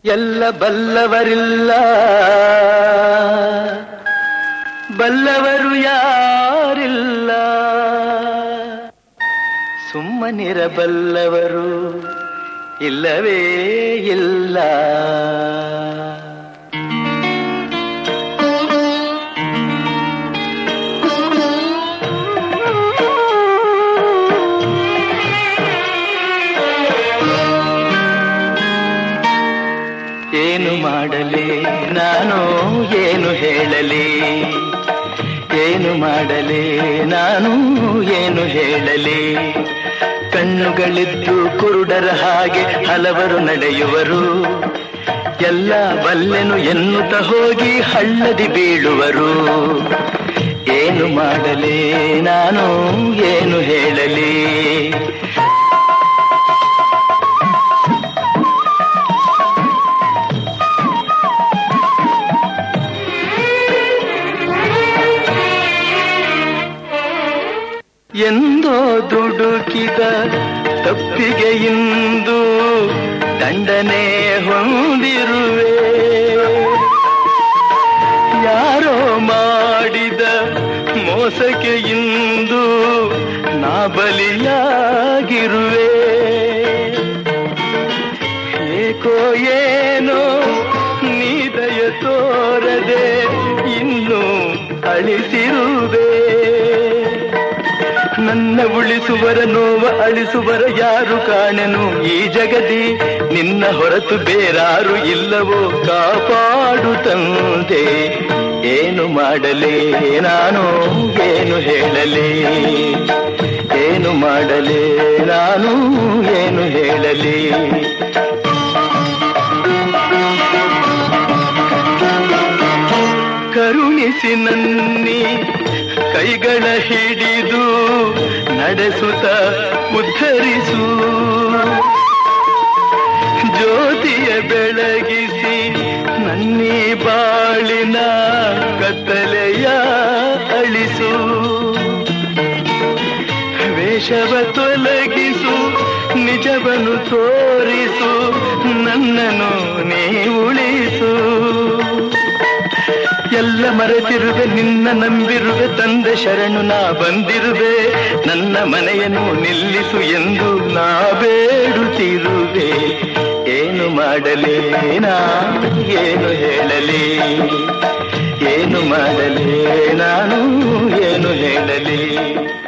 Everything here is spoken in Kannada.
ಎಲ್ಲ ಬಲ್ಲವರಿಲ್ಲ ಬಲ್ಲವರು ಯಾರಿಲ್ಲ ಸುಮ್ಮನಿರಬಲ್ಲವರು ಇಲ್ಲವೇ ಇಲ್ಲ ಏನು ಮಾಡಲಿ ನಾನು ಏನು ಹೇಳಲಿ ಏನು ಮಾಡಲಿ ನಾನು ಏನು ಹೇಳಲಿ ಕಣ್ಣುಗಳಿದ್ದು ಕುರುಡರ ಹಾಗೆ ಹಲವರು ನಡೆಯುವರು ಎಲ್ಲ ಬಲ್ಲೆನು ಎನ್ನುತ್ತ ಹೋಗಿ ಹಳ್ಳದಿ ಬೀಳುವರು ಏನು ಮಾಡಲಿ ನಾನು ಏನು ಹೇಳಲಿ ಎಂದೋ ದುಡುಕಿದ ತಪ್ಪಿಗೆ ಇಂದು ದಂಡನೆ ಹೊಂದಿರುವೆ ಯಾರೋ ಮಾಡಿದ ಮೋಸಕ್ಕೆ ಇಂದು ನಾ ಬಲಿಯಾಗಿರುವೆ ಏಕೋ ಏನೋ ನೀದಯ ತೋರದೆ ಇನ್ನು ಅಳಿಸಿರುವೆ ನನ್ನ ಉಳಿಸುವರ ನೋವ ಅಳಿಸುವರ ಯಾರು ಕಾಣೆನು ಈ ಜಗದಿ ನಿನ್ನ ಹೊರತು ಬೇರಾರು ಇಲ್ಲವೋ ಕಾಪಾಡು ತಂದೆ ಏನು ಮಾಡಲಿ ನಾನು ಏನು ಹೇಳಲಿ ಏನು ಮಾಡಲಿ ನಾನು ಏನು ಹೇಳಲಿ ಕರುಣಿಸಿ ನನ್ನಿ ಕೈಗಳ ಹಿಡಿದು ನಡೆಸುತ್ತ ಉದ್ಧರಿಸು ಜ್ಯೋತಿಯ ಬೆಳಗಿಸಿ ನನ್ನಿ ಬಾಳಿನ ಕತ್ತಲೆಯ ಅಳಿಸು ವೇಷವ ತೊಲಗಿಸು ನಿಜವನ್ನು ತೋರಿಸು ನನ್ನನ್ನು ನೀ ಉಳಿಸು ಎಲ್ಲ ಮರೆತಿರುವೆ ನಿನ್ನ ನಂಬಿರುವೆ ತಂದೆ ಶರಣು ನಾ ಬಂದಿರುವೆ ನನ್ನ ಮನೆಯನ್ನು ನಿಲ್ಲಿಸು ಎಂದು ನಾ ಬೇಡುತ್ತಿರುವೆ ಏನು ಮಾಡಲಿ ನಾ ಏನು ಹೇಳಲಿ ಏನು ಮಾಡಲಿ ನಾನು ಏನು ಹೇಳಲಿ